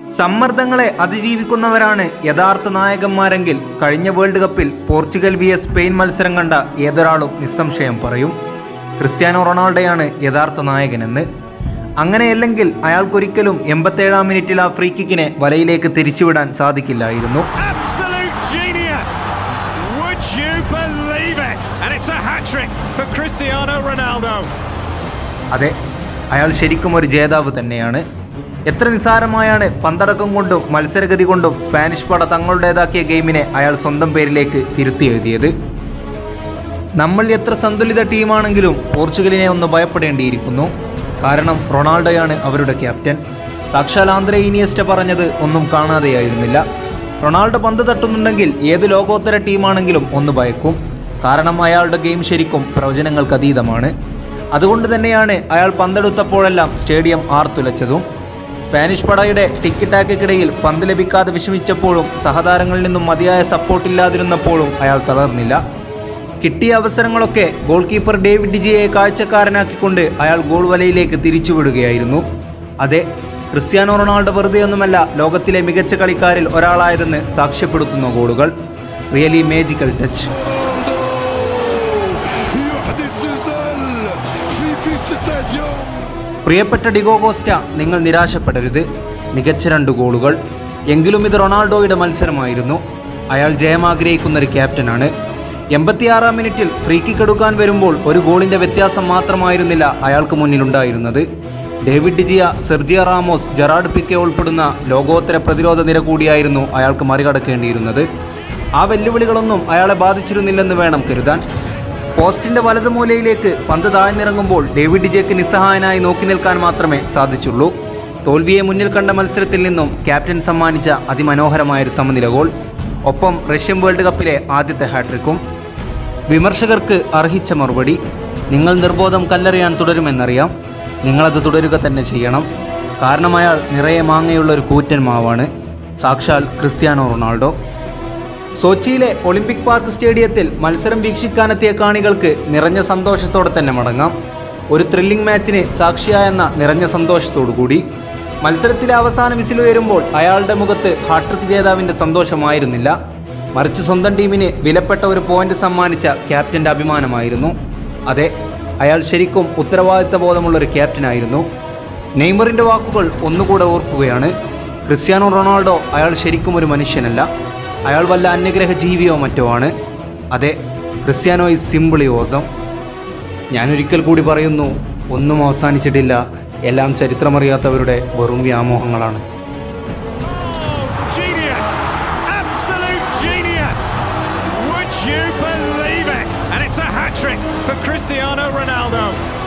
സമ്മർദ്ദങ്ങളെ അതിജീവിക്കുന്നവരാണ് യഥാർത്ഥ നായകന്മാരെങ്കിൽ കഴിഞ്ഞ വേൾഡ് കപ്പിൽ പോർച്ചുഗൽ വി എസ് സ്പെയിൻ മത്സരം കണ്ട ഏതൊരാളും നിസ്സംശയം പറയും ക്രിസ്ത്യാനോ റൊണാൾഡോയാണ് യഥാർത്ഥ നായകനെന്ന് അങ്ങനെയല്ലെങ്കിൽ അയാൾക്കൊരിക്കലും എൺപത്തേഴാം മിനിറ്റിൽ ആ ഫ്രീ കിക്കിനെ വലയിലേക്ക് തിരിച്ചുവിടാൻ സാധിക്കില്ലായിരുന്നു Absolute genius! Would you believe it? And it's a hat trick for Cristiano Ronaldo. അതെ അയാൾ ശരിക്കും ഒരു ജേതാവ് തന്നെയാണ് എത്ര നിസ്സാരമായാണ് പന്തടക്കം കൊണ്ടും മത്സരഗതി കൊണ്ടും സ്പാനിഷ് പട തങ്ങളുടേതാക്കിയ ഗെയിമിനെ അയാൾ സ്വന്തം പേരിലേക്ക് തിരുത്തി എഴുതിയത് നമ്മൾ എത്ര സന്തുലിത ടീമാണെങ്കിലും പോർച്ചുഗലിനെ ഒന്ന് ഭയപ്പെടേണ്ടിയിരിക്കുന്നു കാരണം റൊണാൾഡോയാണ് അവരുടെ ക്യാപ്റ്റൻ സാക്ഷാൽ ആന്ധ്ര ഇനിയസ്റ്റ പറഞ്ഞത് ഒന്നും കാണാതെയായിരുന്നില്ല റൊണാൾഡോ പന്ത് തട്ടുന്നുണ്ടെങ്കിൽ ഏത് ലോകോത്തര ടീമാണെങ്കിലും ഒന്ന് ഭയക്കും കാരണം അയാളുടെ ഗെയിം ശരിക്കും പ്രവചനങ്ങൾക്ക് അതീതമാണ് അതുകൊണ്ട് തന്നെയാണ് അയാൾ പന്തെടുത്തപ്പോഴെല്ലാം സ്റ്റേഡിയം ആർത്തുലച്ചതും സ്പാനിഷ് പടയുടെ ടിക്ക് ടാക്കിക്കിടയിൽ പന്ത് ലഭിക്കാതെ വിഷമിച്ചപ്പോഴും സഹതാരങ്ങളിൽ നിന്നും മതിയായ സപ്പോർട്ടില്ലാതിരുന്നപ്പോഴും അയാൾ തളർന്നില്ല കിട്ടിയ അവസരങ്ങളൊക്കെ ഗോൾ കീപ്പർ ഡേവിഡ് ഡിജിയെ കാഴ്ചക്കാരനാക്കിക്കൊണ്ട് അയാൾ ഗോൾ വലയിലേക്ക് തിരിച്ചുവിടുകയായിരുന്നു അതെ ക്രിസ്ത്യാനോ റൊണാൾഡോ വെറുതെയൊന്നുമല്ല ലോകത്തിലെ മികച്ച കളിക്കാരിൽ ഒരാളായതെന്ന് സാക്ഷ്യപ്പെടുത്തുന്ന ഗോളുകൾ റിയലി മേജിക്കൽ ടച്ച് يحدث زلزال في بيتش ستاديوم പ്രിയപ്പെട്ട ഡിഗോ കോസ്റ്റ നിങ്ങൾ നിരാശപ്പെടരുത് മികച്ച രണ്ട് ഗോളുകൾ എങ്കിലും ഇത് റൊണാൾഡോയുടെ മത്സരമായിരുന്നു അയാൾ ജയമാഗ്രഹിക്കുന്ന ഒരു ക്യാപ്റ്റനാണ് എൺപത്തിയാറാം മിനിറ്റിൽ ഫ്രീ കിക്ക് എടുക്കാൻ വരുമ്പോൾ ഒരു ഗോളിന്റെ വ്യത്യാസം മാത്രമായിരുന്നില്ല അയാൾക്ക് മുന്നിലുണ്ടായിരുന്നത് David De Gea Sergio Ramos Gerard Pique ഉൾപ്പെടുന്ന ലോകോത്തര പ്രതിരോധ നിര കൂടിയായിരുന്നു അയാൾക്ക് മറികടക്കേണ്ടിയിരുന്നത് ആ വെല്ലുവിളികളൊന്നും അയാളെ ബാധിച്ചിരുന്നില്ലെന്ന് വേണം കരുതാൻ പോസ്റ്റിന്റെ വലതു മൂലയിലേക്ക് പന്ത് താഴ്ന്നിറങ്ങുമ്പോൾ ഡേവിഡ് ഡിജയ്ക്ക് നിസ്സഹായനായി നോക്കി നിൽക്കാൻ മാത്രമേ സാധിച്ചുള്ളൂ തോൽവിയെ മുന്നിൽ കണ്ട മത്സരത്തിൽ നിന്നും ക്യാപ്റ്റൻ സമ്മാനിച്ച അതിമനോഹരമായൊരു സമനില ഗോൾ ഒപ്പം റഷ്യൻ വേൾഡ് കപ്പിലെ ആദ്യത്തെ ഹാട്രിക്കും വിമർശകർക്ക് അർഹിച്ച മറുപടി നിങ്ങൾ നിർബോധം കല്ലെറിയാൻ തുടരുമെന്നറിയാം നിങ്ങളത് തുടരുക തന്നെ ചെയ്യണം കാരണം അയാൾ നിറയെ മാങ്ങയുള്ള ഒരു കൂറ്റൻ മാവാണ് സാക്ഷാൽ ക്രിസ്ത്യാനോ റൊണാൾഡോ സോച്ചിയിലെ ഒളിമ്പിക് പാർക്ക് സ്റ്റേഡിയത്തിൽ മത്സരം വീക്ഷിക്കാനെത്തിയ കാണികൾക്ക് നിറഞ്ഞ സന്തോഷത്തോടെ തന്നെ മടങ്ങാം ഒരു ത്രില്ലിംഗ് മാച്ചിന് സാക്ഷിയായെന്ന നിറഞ്ഞ സന്തോഷത്തോടു കൂടി മത്സരത്തിലെ അവസാന വിസിൽ ഉയരുമ്പോൾ അയാളുടെ മുഖത്ത് ഹാട്രിക് ജേതാവിന്റെ സന്തോഷമായിരുന്നില്ല മറിച്ച് സ്വന്തം ടീമിന് വിലപ്പെട്ട ഒരു പോയിന്റ് സമ്മാനിച്ച ക്യാപ്റ്റന്റെ അഭിമാനമായിരുന്നു അതെ അയാൾ ശരിക്കും ഉത്തരവാദിത്ത ബോധമുള്ള ഒരു ക്യാപ്റ്റനായിരുന്നു നെയ്മറിന്റെ വാക്കുകൾ ഒന്നുകൂടെ ഓർക്കുകയാണ് ക്രിസ്ത്യാനോ റൊണാൾഡോ അയാൾ ശരിക്കും ഒരു മനുഷ്യനല്ല അയാൾ വല്ല അന്യഗ്രഹ ജീവിയോ മറ്റോ ആണ് അതെ ക്രിസ്ത്യാനോ ഈസ് സിമ്പിളി ഓസം ഞാനൊരിക്കൽ കൂടി പറയുന്നു ഒന്നും അവസാനിച്ചിട്ടില്ല എല്ലാം ചരിത്രമറിയാത്തവരുടെ വെറും വ്യാമോഹങ്ങളാണ് Genius! Absolute genius! Would you believe it? And it's a hat trick for Cristiano Ronaldo.